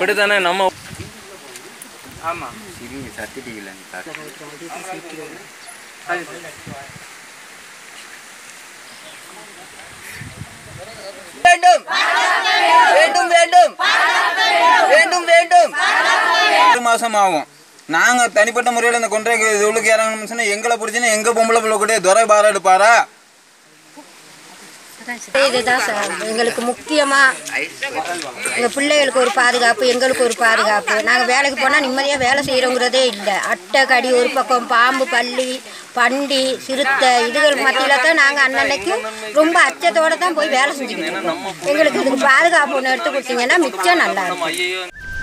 இப்படித்தானே நம்ம சிரிங்க சத்திட்டீங்களா வேண்டும் வேண்டும் வேண்டும் வேண்டும் வேண்டும் ஒரு மாசம் ஆகும் நாங்க தனிப்பட்ட முறையில் இந்த கொன்றை இதுவுக்கு இறங்கணும்னு சொன்னா எங்களை பிடிச்சினா எங்க பொம்பளை பிள்ளை கூட துறை பாரம் எடுப்பாரா இதுதான் சார் எங்களுக்கு முக்கியமாக எங்கள் பிள்ளைகளுக்கு ஒரு பாதுகாப்பு எங்களுக்கு ஒரு பாதுகாப்பு நாங்கள் வேலைக்கு போனால் நிம்மதியாக வேலை செய்கிறோங்கிறதே இல்லை அட்டை கடி ஒரு பக்கம் பாம்பு பள்ளி பண்டி சிறுத்தை இதுகள் மத்தியில் தான் நாங்கள் அன்னன்னைக்கு ரொம்ப அச்சத்தோடு தான் போய் வேலை செஞ்சுக்கிட்டு இருக்கோம் எங்களுக்கு இதுக்கு பாதுகாப்பு ஒன்று எடுத்து கொடுத்தீங்கன்னா மிச்சம் நல்லா இருக்கும் ஐயோ